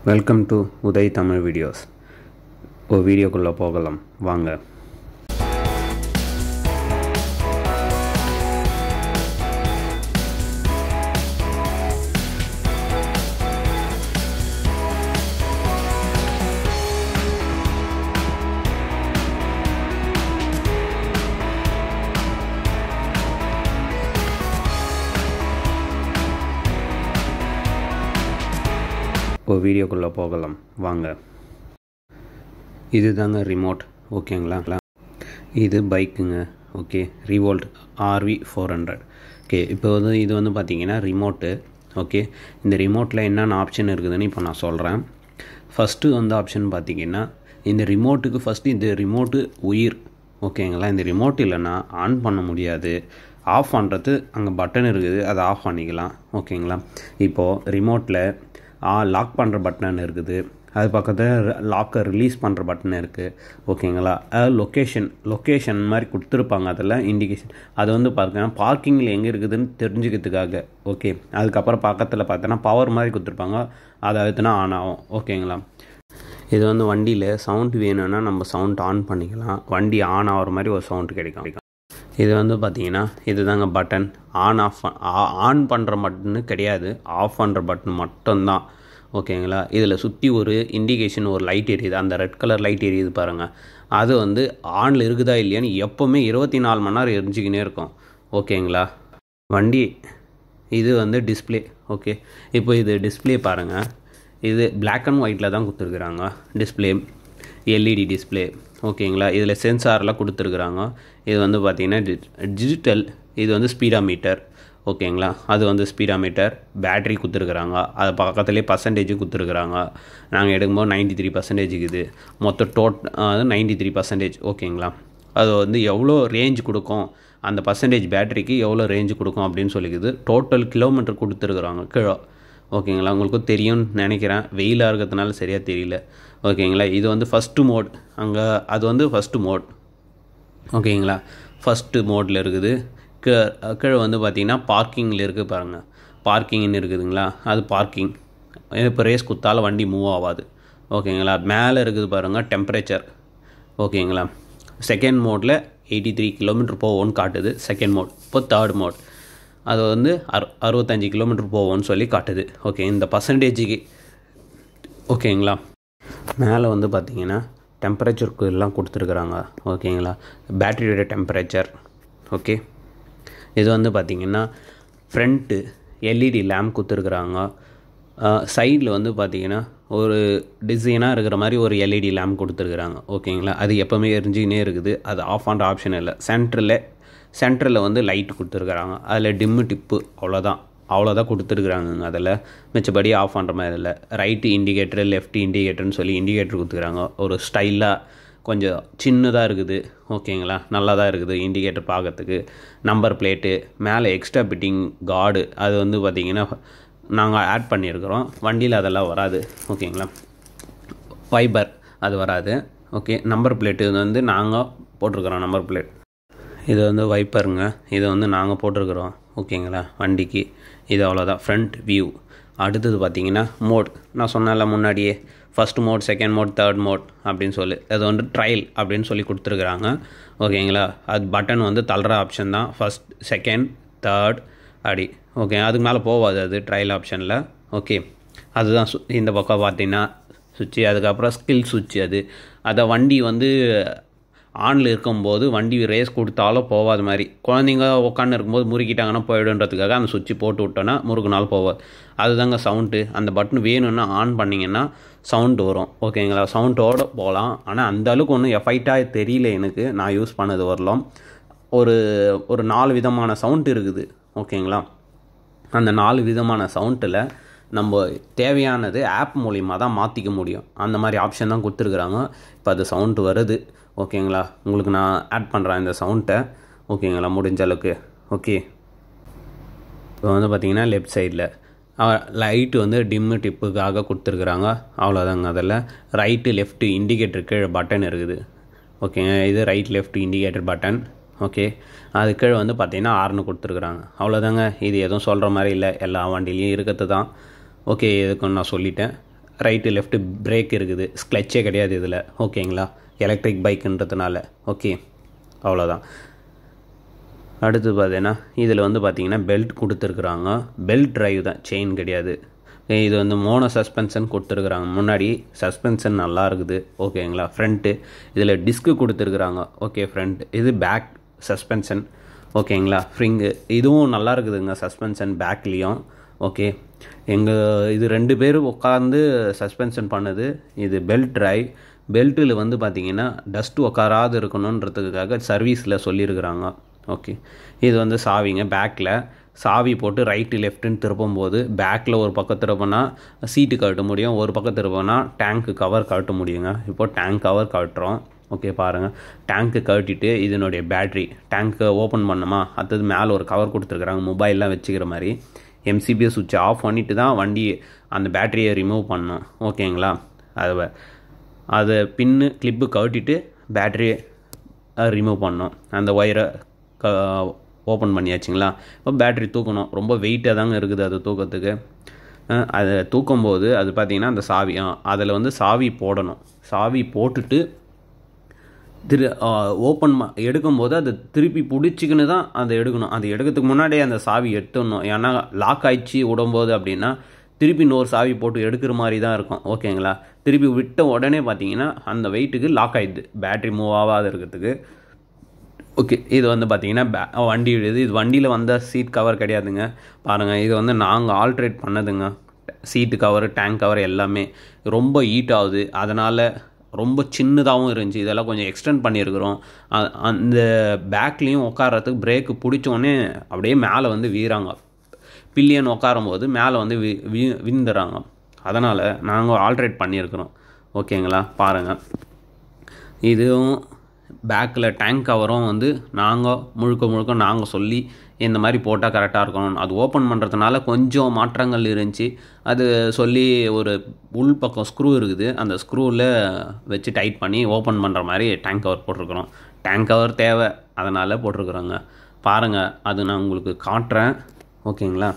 welcome to Uday Tamil videos ஒரு வீடியோக்குள்ளே போகலாம் வாங்க ஒரு வீடியோக்குள்ளே போகலாம் வாங்க இது தாங்க ரிமோட் ஓகேங்களா இது பைக்குங்க okay Revolt RV four hundred okay இப்போ வந்து இது வந்து பார்த்தீங்கன்னா ரிமோட்டு ஓகே இந்த ரிமோட்டில் என்னென்ன ஆப்ஷன் இருக்குதுன்னு இப்போ நான் சொல்கிறேன் ஃபஸ்ட்டு வந்து ஆப்ஷன் பார்த்தீங்கன்னா இந்த ரிமோட்டுக்கு ஃபஸ்ட்டு இந்த ரிமோட்டு உயிர் ஓகேங்களா இந்த ரிமோட் இல்லைன்னா ஆன் பண்ண முடியாது ஆஃப் பண்ணுறது அங்கே பட்டன் இருக்குது அதை ஆஃப் பண்ணிக்கலாம் ஓகேங்களா இப்போது ரிமோட்டில் லாக் பண்ணுற பட்டன் இருக்குது அது பக்கத்தில் லாக்கை ரிலீஸ் பண்ணுற பட்டன் இருக்குது ஓகேங்களா அது லொக்கேஷன் லொக்கேஷன் மாதிரி கொடுத்துருப்பாங்க அதில் இண்டிகேஷன் அது வந்து பார்த்தீங்கன்னா பார்க்கிங்கில் எங்கே இருக்குதுன்னு தெரிஞ்சுக்கிறதுக்காக ஓகே அதுக்கப்புறம் பக்கத்தில் பார்த்தோன்னா பவர் மாதிரி கொடுத்துருப்பாங்க அதை அழுத்தினா ஆன் ஆகும் ஓகேங்களா இது வந்து வண்டியில் சவுண்ட் வேணும்னா நம்ம சவுண்ட் ஆன் பண்ணிக்கலாம் வண்டி ஆன் ஆகிற மாதிரி ஒரு சவுண்ட் கிடைக்கும் இது வந்து பார்த்தீங்கன்னா இது தாங்க பட்டன் ஆன் ஆஃப் ஆன் பண்ணுற பட்டனு கிடையாது ஆஃப் பண்ணுற பட்டன் மட்டும்தான் ஓகேங்களா இதில் சுற்றி ஒரு இண்டிகேஷன் ஒரு லைட் எரியுது அந்த ரெட் கலர் லைட் எரியுது பாருங்கள் அது வந்து ஆனில் இருக்குதா இல்லையான்னு எப்போவுமே இருபத்தி நாலு மணி நேரம் எரிஞ்சிக்கினே இருக்கும் ஓகேங்களா வண்டி இது வந்து டிஸ்பிளே ஓகே இப்போ இது டிஸ்பிளே பாருங்கள் இது பிளாக் அண்ட் ஒயிட்டில் தான் கொடுத்துருக்குறாங்க டிஸ்பிளே எல்இடி டிஸ்பிளே ஓகேங்களா இதில் சென்சார்லாம் கொடுத்துருக்குறாங்க இது வந்து பார்த்திங்கன்னா டிஜிட்டல் இது வந்து ஸ்பீடா மீட்டர் ஓகேங்களா அது வந்து ஸ்பீடா மீட்டர் பேட்ரி கொடுத்துருக்குறாங்க அது பக்கத்துலேயே பர்சன்டேஜ் கொடுத்துருக்குறாங்க நாங்கள் எடுக்கும்போது நைன்டி த்ரீ பர்சன்டேஜ் இருக்குது மொத்தம் டோட் நைன்டி த்ரீ பர்சன்டேஜ் ஓகேங்களா அது வந்து எவ்வளோ ரேஞ்ச் கொடுக்கும் அந்த பர்சன்டேஜ் பேட்டரிக்கு எவ்வளோ ரேஞ்ச் கொடுக்கும் அப்படின்னு சொல்லிக்குது டோட்டல் கிலோமீட்டர் கொடுத்துருக்குறாங்க கீழே ஓகேங்களா உங்களுக்கும் தெரியும்னு நினைக்கிறேன் வெயிலாக இருக்கிறதுனால சரியாக தெரியல ஓகேங்களா இது வந்து ஃபஸ்ட்டு மோட் அங்கே அது வந்து ஃபஸ்ட்டு மோட் ஓகேங்களா ஃபஸ்ட்டு மோடில் இருக்குது கீழே கீழே வந்து பார்த்திங்கன்னா பார்க்கிங்கில் இருக்குது பாருங்கள் பார்க்கிங்னு இருக்குதுங்களா அது பார்க்கிங் இப்போ ரேஸ் குத்தாலும் வண்டி மூவ் ஆகாது ஓகேங்களா மேலே இருக்குது பாருங்கள் டெம்பரேச்சர் ஓகேங்களா செகண்ட் மோடில் எயிட்டி த்ரீ கிலோமீட்டர் போவோன்னு காட்டுது செகண்ட் மோட் இப்போ தேர்ட் மோட் அது வந்து அறு அறுபத்தஞ்சி கிலோமீட்டர் போவோம்னு சொல்லி காட்டுது ஓகே இந்த பர்சன்டேஜுக்கு ஓகேங்களா மேலே வந்து பார்த்தீங்கன்னா டெம்பரேச்சருக்கு எல்லாம் கொடுத்துருக்குறாங்க ஓகேங்களா பேட்டரியோட டெம்பரேச்சர் ஓகே இது வந்து பார்த்திங்கன்னா ஃப்ரண்ட்டு எல்இடி லேம்ப் கொடுத்துருக்குறாங்க சைடில் வந்து பார்த்திங்கன்னா ஒரு டிசைனாக இருக்கிற மாதிரி ஒரு எல்இடி லேம்ப் கொடுத்துருக்குறாங்க ஓகேங்களா அது எப்போவுமே எரிஞ்சிக்கினே இருக்குது அது ஆஃப் பண்ணுற ஆப்ஷன் இல்லை சென்டரில் சென்டரில் வந்து லைட் கொடுத்துருக்குறாங்க அதில் டிம்மு டிப்பு அவ்வளோதான் அவ்வளோதான் கொடுத்துருக்குறாங்கங்க அதில் மிச்சபடி ஆஃப் பண்ணுற மாதிரி இல்லை ரைட்டு இண்டிகேட்டர் லெஃப்ட் இண்டிகேட்டர்னு சொல்லி இண்டிகேட்டர் கொடுத்துருக்குறாங்க ஒரு ஸ்டைலாக கொஞ்சம் சின்னதாக இருக்குது ஓகேங்களா நல்லா தான் இருக்குது இண்டிகேட்டர் பார்க்கறதுக்கு நம்பர் பிளேட்டு மேலே எக்ஸ்ட்ரா பிட்டிங் கார்டு அது வந்து பார்த்திங்கன்னா நாங்கள் ஆட் பண்ணியிருக்கிறோம் வண்டியில் அதெல்லாம் வராது ஓகேங்களா ஃபைபர் அது வராது ஓகே நம்பர் பிளேட்டு இது வந்து நாங்கள் போட்டிருக்கிறோம் நம்பர் பிளேட் இது வந்து வைப்பருங்க இது வந்து நாங்கள் போட்டிருக்கிறோம் ஓகேங்களா வண்டிக்கு இது அவ்வளோதான் ஃப்ரண்ட் வியூ அடுத்தது பார்த்தீங்கன்னா மோட் நான் சொன்னேன்ல முன்னாடியே first mode second mode third mode அப்படின்னு சொல்லி அது வந்து ட்ரையல் அப்படின்னு சொல்லி கொடுத்துருக்குறாங்க ஓகேங்களா அது பட்டன் வந்து தள்ளுற ஆப்ஷன் தான் ஃபஸ்ட் செகண்ட் தேர்ட் அப்படி ஓகே அதுக்கு மேலே போகாது அது ட்ரையல் ஆப்ஷனில் ஓகே அதுதான் சு இந்த பக்கம் பார்த்தீங்கன்னா சுவிட்சு அதுக்கப்புறம் ஸ்கில் சுவிட்சு அது அதை வண்டி வந்து ஆனில் இருக்கும்போது வண்டி ரேஸ் கொடுத்தாலும் போகாத மாதிரி குழந்தைங்க உட்காந்து இருக்கும்போது முறுக்கிட்டாங்கன்னா போயிடுன்றதுக்காக அந்த சுவிட்சு போட்டு விட்டோன்னா முறுக்கு நாள் போகாது அதுதாங்க சவுண்டு அந்த பட்டன் வேணும்னா ஆன் பண்ணிங்கன்னா சவுண்டு வரும் ஓகேங்களா சவுண்டோடு போகலாம் ஆனால் அந்த அளவுக்கு ஒன்றும் எஃபைட்டாக தெரியல எனக்கு நான் யூஸ் பண்ணது வரலாம் ஒரு ஒரு நாலு விதமான சவுண்ட் இருக்குது ஓகேங்களா அந்த நாலு விதமான சவுண்டில் நம்ம தேவையானது ஆப் மூலிமா தான் மாற்றிக்க முடியும் அந்த மாதிரி ஆப்ஷன் தான் கொடுத்துருக்குறாங்க இப்போ அது சவுண்டு வருது ஓகேங்களா உங்களுக்கு நான் ஆட் பண்ணுறேன் இந்த சவுண்ட்டை ஓகேங்களா முடிஞ்ச அளவுக்கு ஓகே இப்போ வந்து பார்த்திங்கன்னா லெஃப்ட் சைடில் லைட்டு வந்து டிம்மு டிப்புக்காக கொடுத்துருக்குறாங்க அவ்வளோதாங்க அதில் ரைட்டு லெஃப்ட்டு இண்டிகேட்டர் கீழே பட்டன் இருக்குது ஓகேங்க இது right left indicator button okay அது கீழே வந்து பார்த்திங்கன்னா ஆறுனு கொடுத்துருக்குறாங்க அவ்வளோதாங்க இது எதுவும் சொல்கிற மாதிரி இல்லை எல்லா வண்டிலையும் இருக்கிறது தான் ஓகே இதுக்கு நான் சொல்லிட்டேன் ரைட்டு லெஃப்ட்டு பிரேக் இருக்குது ஸ்க்ளச்சே கிடையாது இதில் ஓகேங்களா எலக்ட்ரிக் பைக்குன்றதுனால ஓகே அவ்வளோதான் அடுத்து பார்த்தீங்கன்னா இதில் வந்து பார்த்தீங்கன்னா பெல்ட் கொடுத்துருக்குறாங்க பெல்ட் டிரைவ் தான் செயின் கிடையாது இது வந்து மோனோ சஸ்பென்ஷன் கொடுத்துருக்குறாங்க முன்னாடி சஸ்பென்ஷன் நல்லா இருக்குது ஓகேங்களா ஃப்ரண்ட்டு இதில் டிஸ்க்கு கொடுத்துருக்குறாங்க ஓகே ஃப்ரண்ட் இது பேக் சஸ்பென்ஷன் ஓகேங்களா ஃப்ரிங்கு இதுவும் நல்லா இருக்குதுங்க சஸ்பென்ஷன் பேக்லேயும் ஓகே எங்கள் இது ரெண்டு பேரும் உட்காந்து சஸ்பென்ஷன் பண்ணுது இது பெல்ட் டிரைவ் பெல்ட்டில் வந்து பார்த்திங்கன்னா டஸ்ட் உட்காராது இருக்கணுன்றதுக்காக சர்வீஸில் சொல்லியிருக்கிறாங்க ஓகே இது வந்து சாவிங்க பேக்கில் சாவி போட்டு ரைட்டு லெஃப்ட்டுன்னு திருப்பும்போது பேக்கில் ஒரு பக்கம் திருப்பினா சீட்டு கழட்ட முடியும் ஒரு பக்கம் திருப்பினா டேங்க்கு கவர் கழட்ட முடியுங்க இப்போ டேங்க் கவர் கழட்டுறோம் ஓகே பாருங்கள் டேங்க்கு கழட்டிட்டு இதனுடைய பேட்ரி டேங்க்கை ஓப்பன் பண்ணோமா அடுத்தது மேலே ஒரு கவர் கொடுத்துருக்குறாங்க மொபைல்லாம் வச்சுக்கிற மாதிரி எம்சிபிஎஸ் சுவிட்ச் ஆஃப் பண்ணிவிட்டு தான் வண்டி அந்த பேட்டரியை ரிமூவ் பண்ணணும் ஓகேங்களா அதை அதை பின்னு கிளிப்பு கழட்டிட்டு பேட்டரியை ரிமூவ் பண்ணோம் அந்த ஒயரை க ஓப்பன் பண்ணியாச்சுங்களா இப்போ பேட்ரி தூக்கணும் ரொம்ப வெயிட்டாக தாங்க இருக்குது அது தூக்கத்துக்கு அதை தூக்கும்போது அது பார்த்திங்கன்னா அந்த சாவி அதில் வந்து சாவி போடணும் சாவி போட்டுட்டு திரு ஓப்பன் எடுக்கும்போது அது திருப்பி பிடிச்சிக்கின்னு தான் அதை எடுக்கணும் அது எடுக்கிறதுக்கு முன்னாடியே அந்த சாவி எடுத்துடணும் ஏன்னா லாக் ஆயிடுச்சு விடும்போது அப்படின்னா திருப்பி இன்னொரு சாவி போட்டு எடுக்கிற மாதிரி தான் இருக்கும் ஓகேங்களா திருப்பி விட்ட உடனே பார்த்தீங்கன்னா அந்த வெயிட்டுக்கு லாக் ஆகிடுது பேட்ரி மூவ் ஆகாத இருக்கிறதுக்கு ஓகே இது வந்து பார்த்தீங்கன்னா பே வண்டி இது இது வண்டியில் வந்த சீட் கவர் கிடையாதுங்க பாருங்கள் இது வந்து நாங்கள் ஆல்ட்ரேட் பண்ணதுங்க சீட்டு கவர் டேங்க் கவர் எல்லாமே ரொம்ப ஹீட் ஆகுது அதனால் ரொம்ப சின்னதாகவும் இருந்துச்சு இதெல்லாம் கொஞ்சம் எக்ஸ்டெண்ட் பண்ணியிருக்கிறோம் அந்த பேக்லேயும் உட்காரத்துக்கு பிரேக்கு பிடிச்சோடனே அப்படியே மேலே வந்து வீறாங்க பில்லியன் உட்காரும் போது மேலே வந்து வி வி விந்துறாங்க அதனால் நாங்கள் ஆல்ட்ரேட் பண்ணியிருக்கிறோம் ஓகேங்களா பாருங்கள் இதுவும் பேக்கில் டேங்க் கவரும் வந்து நாங்கள் முழுக்க முழுக்க நாங்கள் சொல்லி இந்த மாதிரி போட்டால் கரெக்டாக இருக்கணும் அது ஓப்பன் பண்ணுறதுனால கொஞ்சம் மாற்றங்கள் இருந்துச்சு அது சொல்லி ஒரு உள் பக்கம் ஸ்க்ரூ இருக்குது அந்த ஸ்க்ரூவில் வச்சு டைட் பண்ணி ஓப்பன் பண்ணுற மாதிரி டேங்க் கவர் போட்டிருக்கிறோம் டேங்க் கவர் தேவை அதனால் போட்டிருக்குறோங்க பாருங்கள் அது நான் உங்களுக்கு காட்டுறேன் ஓகேங்களா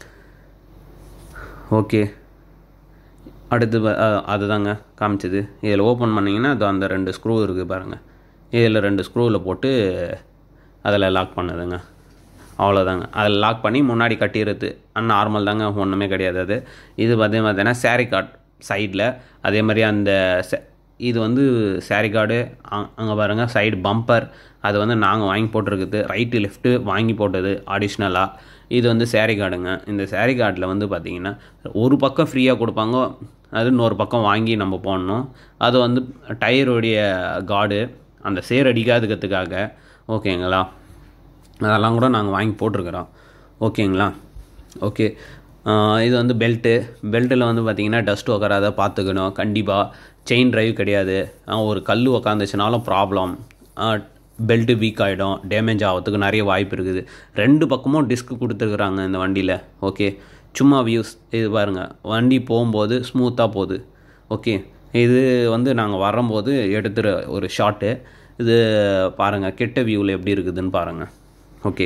ஓகே அடுத்து அதுதாங்க காமிச்சது இதில் ஓப்பன் பண்ணிங்கன்னா அது அந்த ரெண்டு ஸ்க்ரூ இருக்குது பாருங்கள் இதில் ரெண்டு ஸ்க்ரூவில் போட்டு அதில் லாக் பண்ணுதுங்க அவ்வளோதாங்க அதில் லாக் பண்ணி முன்னாடி கட்டிடுறது நார்மல் தாங்க ஒன்றுமே கிடையாது அது இது பார்த்தீங்க பார்த்தீங்கன்னா சாரி கார்ட் சைடில் அதே மாதிரி அந்த இது வந்து சாரி கார்டு அங்கே பாருங்கள் சைடு பம்பர் அது வந்து நாங்கள் வாங்கி போட்டிருக்குது ரைட்டு லெஃப்ட்டு வாங்கி போட்டது அடிஷ்னலாக இது வந்து சாரி கார்டுங்க இந்த சாரி கார்டில் வந்து பார்த்திங்கன்னா ஒரு பக்கம் ஃப்ரீயாக கொடுப்பாங்க அது இன்னொரு பக்கம் வாங்கி நம்ம போடணும் அது வந்து டயருடைய கார்டு அந்த சேர் அடிக்காதுக்கிறதுக்காக ஓகேங்களா அதெல்லாம் கூட நாங்கள் வாங்கி போட்டிருக்கிறோம் ஓகேங்களா ஓகே இது வந்து பெல்ட்டு பெல்ட்டில் வந்து பார்த்திங்கன்னா டஸ்ட் உக்காராத பார்த்துக்கணும் கண்டிப்பாக செயின் ட்ரைவ் கிடையாது ஒரு கல் உக்காந்துச்சுனாலும் ப்ராப்ளம் பெல்ட்டு வீக் ஆகிடும் டேமேஜ் ஆகிறதுக்கு நிறைய வாய்ப்பு இருக்குது ரெண்டு பக்கமும் டிஸ்க் கொடுத்துருக்குறாங்க இந்த வண்டியில் ஓகே சும்மா வியூஸ் இது பாருங்கள் வண்டி போகும்போது ஸ்மூத்தாக போகுது ஓகே இது வந்து நாங்கள் வரும்போது எடுத்துகிற ஒரு ஷாட்டு இது பாருங்கள் கெட்ட வியூவில் எப்படி இருக்குதுன்னு பாருங்கள் ஓகே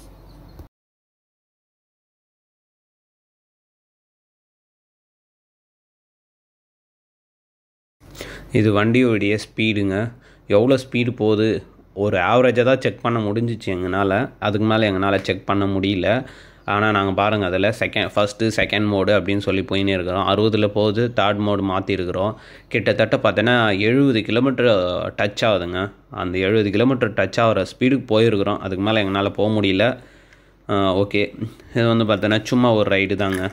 இது வண்டியோடைய ஸ்பீடுங்க எவ்வளோ ஸ்பீடு போகுது ஒரு ஆவரேஜாக தான் செக் பண்ண முடிஞ்சிச்சு எங்களால் அதுக்கு மேலே எங்களால் செக் பண்ண முடியல ஆனால் நாங்கள் பாருங்கள் அதில் செகண்ட் ஃபஸ்ட்டு செகண்ட் மோடு அப்படின்னு சொல்லி போயின்னு இருக்கிறோம் அறுபதில் போகுது தேர்ட் மோடு மாற்றிருக்கிறோம் கிட்டத்தட்ட பார்த்தோன்னா எழுபது கிலோமீட்டர் டச் ஆகுதுங்க அந்த எழுபது கிலோமீட்டர் டச் ஆகிற ஸ்பீடுக்கு போயிருக்கிறோம் அதுக்கு மேலே எங்களால் போக முடியல ஓகே இது வந்து பார்த்தோன்னா சும்மா ஒரு ரைடு தாங்க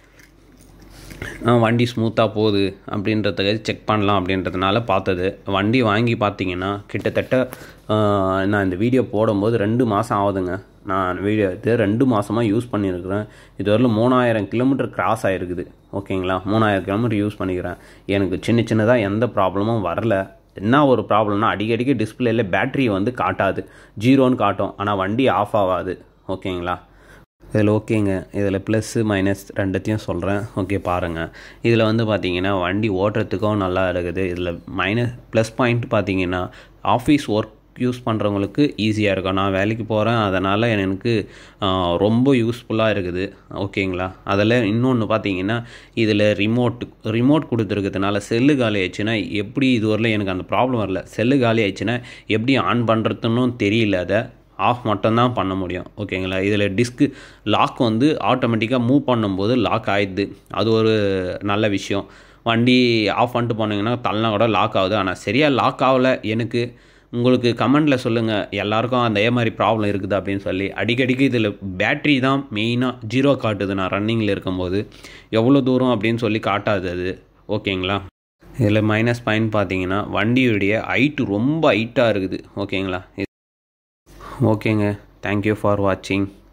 வண்டி ஸ்மூத்தாக போகுது அப்படின்றதுக்கு செக் பண்ணலாம் அப்படின்றதுனால பார்த்தது வண்டி வாங்கி பார்த்தீங்கன்னா கிட்டத்தட்ட நான் இந்த வீடியோ போடும்போது ரெண்டு மாதம் ஆகுதுங்க நான் வீடியோ எடுத்து ரெண்டு மாதமாக யூஸ் பண்ணியிருக்கிறேன் இதுவரையிலும் மூணாயிரம் கிலோமீட்டர் கிராஸ் ஆகிருக்குது ஓகேங்களா மூணாயிரம் கிலோமீட்டர் யூஸ் பண்ணிக்கிறேன் எனக்கு சின்ன சின்னதாக எந்த ப்ராப்ளமும் வரல என்ன ஒரு ப்ராப்ளம்னா அடிக்கடிக்கு டிஸ்பிளேல பேட்ரி வந்து காட்டாது ஜீரோன்னு காட்டும் ஆனால் வண்டி ஆஃப் ஆகாது ஓகேங்களா இதில் ஓகேங்க இதில் ப்ளஸ்ஸு மைனஸ் ரெண்டுத்தையும் சொல்கிறேன் ஓகே பாருங்கள் இதில் வந்து பார்த்தீங்கன்னா வண்டி ஓட்டுறதுக்கும் நல்லா இருக்குது இதில் மைனஸ் ப்ளஸ் பாயிண்ட் பார்த்தீங்கன்னா ஆஃபீஸ் ஒர்க் யூஸ் பண்ணுறவங்களுக்கு ஈஸியாக இருக்கும் நான் வேலைக்கு போகிறேன் அதனால் எனக்கு ஆஹ், ரொம்ப யூஸ்ஃபுல்லாக இருக்குது ஓகேங்களா அதில் இன்னொன்று பார்த்தீங்கன்னா இதில் ரிமோட் ரிமோட் கொடுத்துருக்கிறதுனால செல்லு காலி ஆயிடுச்சுன்னா எப்படி இதுவரையிலும் எனக்கு அந்த ப்ராப்ளம் வரல செல்லு காலி ஆயிடுச்சுன்னா எப்படி ஆன் பண்ணுறதுன்னு தெரியல அதை ஆஃப் மட்டும்தான் பண்ண முடியும் ஓகேங்களா இதில் டிஸ்க்கு லாக் வந்து ஆட்டோமேட்டிக்காக மூவ் பண்ணும்போது லாக் ஆயிடுது அது ஒரு நல்ல விஷயம் வண்டி ஆஃப் பண்ணிட்டு போனீங்கன்னா தள்ளனா கூட லாக் ஆகுது ஆனால் சரியாக லாக் ஆகலை எனக்கு உங்களுக்கு கமெண்டில் சொல்லுங்கள் எல்லாருக்கும் அதே மாதிரி ப்ராப்ளம் இருக்குது அப்படின்னு சொல்லி அடிக்கடிக்கு இதில் பேட்ரி தான் மெயினாக ஜீரோ காட்டுது நான் ரன்னிங்கில் இருக்கும்போது எவ்வளோ தூரம் அப்படின்னு சொல்லி காட்டாது அது ஓகேங்களா இதில் மைனஸ் பாயிண்ட் பார்த்தீங்கன்னா வண்டியுடைய ஹைட்டு ரொம்ப ஹைட்டாக இருக்குது ஓகேங்களா ஓகேங்க தேங்க்யூ ஃபார் வாட்சிங்